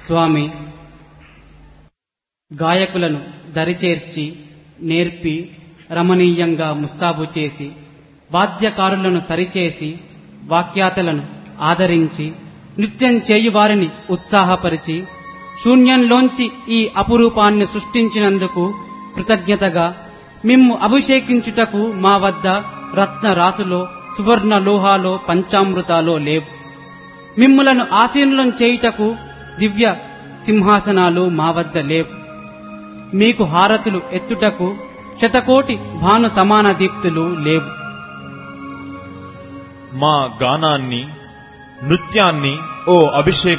స్వామి గాయకులను దరిచేర్చి నేర్పి రమణీయంగా ముస్తాబు చేసి వాద్యకారులను సరిచేసి వాక్యాతలను ఆదరించి నృత్యం చేయువారిని ఉత్సాహపరిచి శూన్యంలోంచి ఈ అపురూపాన్ని సృష్టించినందుకు కృతజ్ఞతగా మిమ్ము అభిషేకించుటకు మా వద్ద రత్న రాసులో సువర్ణ లోహాలో పంచామృతాలో లేవు మిమ్ములను ఆసీనులను చేయుటకు దివ్య సింహాసనాలు మా వద్ద లేవు మీకు హారతులు ఎత్తుటకు శతకోటి భాను సమాన దీప్తులు లేవు మా గానాన్ని నృత్యాన్ని ఓ అభిషేక్